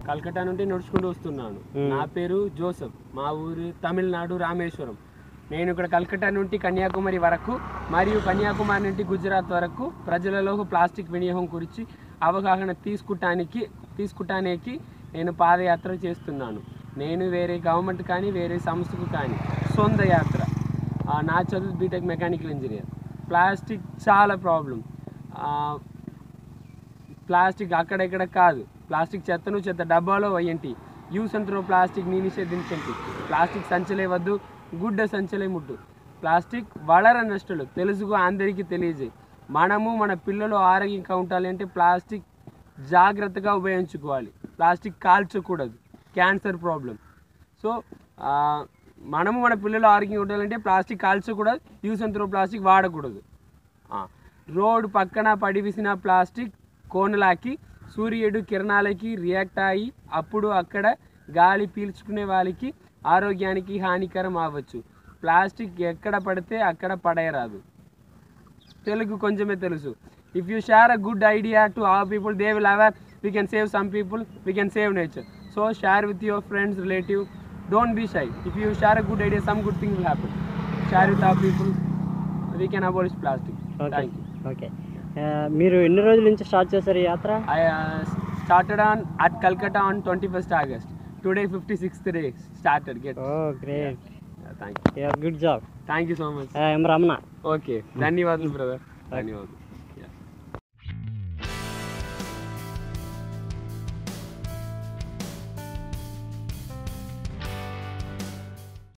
Calcutta నుండి నడుచుకుంటూ వస్తున్నాను Hmm. నా పేరు జోసఫ్ మా ఊరు తమిళనాడు రామేశ్వరం నేను ఇక్కడ కల్కటా నుండి కన్యాకుమారి వరకు మరియు కన్యాకుమారి నుండి గుజరాత్ వరకు ప్రజలలో ప్లాస్టిక్ వినియోగం గురించి అవగాహన తీసుకుంటానికి తీసుకుంటానికి నేను పాదయాత్ర చేస్తున్నాను నేను వేరే గవర్నమెంట్ కానీ వేరే సంస్థకు కానీ సొంత యాత్ర ఆ, నా చదువు బీటెక్ మెకానికల్ ఇంజనీర్ ప్లాస్టిక్ చాలా ప్రాబ్లం ప్లాస్టిక్ అక్కడెక్కడ కాదు ప్లాస్టిక్ చెత్తను చెత్త డబ్బాలో వేయండి యూస్ అండ్ త్రో ప్లాస్టిక్ని నిషేధించండి ప్లాస్టిక్ సంచలే వద్దు గుడ్డ సంచలే ముట్టు ప్లాస్టిక్ వడర నష్టాలు తెలుసుకో అందరికీ తెలియజేయి మనము మన పిల్లలు ఆరోగ్యంగా ఉండాలి అంటే ప్లాస్టిక్ జాగ్రత్తగా ఉపయోగించుకోవాలి ప్లాస్టిక్ కాల్చకూడదు క్యాన్సర్ ప్రాబ్లం సో ఆ, మనము మన పిల్లలు ఆరోగ్యంగా ఉండాలంటే ప్లాస్టిక్ కాల్చకూడదు యూస్ అండ్ త్రో ప్లాస్టిక్ వాడకూడదు ఆ, రోడ్ పక్కన పడివిసిన ప్లాస్టిక్ కోనలాకి సూర్యుడు కిరణాలకి రియాక్ట్ అయ్యి అప్పుడు అక్కడ గాలి పీల్చుకునే వాళ్ళకి ఆరోగ్యానికి హానికరం అవ్వచ్చు ప్లాస్టిక్ ఎక్కడ పడితే అక్కడ పడేయరాదు తెలుగు కొంచెమే తెలుసు if you share a good idea to our people they will our we can save some people we can save nature so share with your friends relative don't be shy if you share a good idea some good thing will happen share with our people we can abolish plastic okay thank you okay మీరు ఎన్ని రోజుల నుంచి start చేశారు ఈ యాత్ర I uh, started on at Calcutta on 21st August. Today 56th day started. Get. Oh great Yeah, thank you. Good job Thank you so much. M Ramana Okay. ధన్యవాదాలు brother ధన్యవాదాలు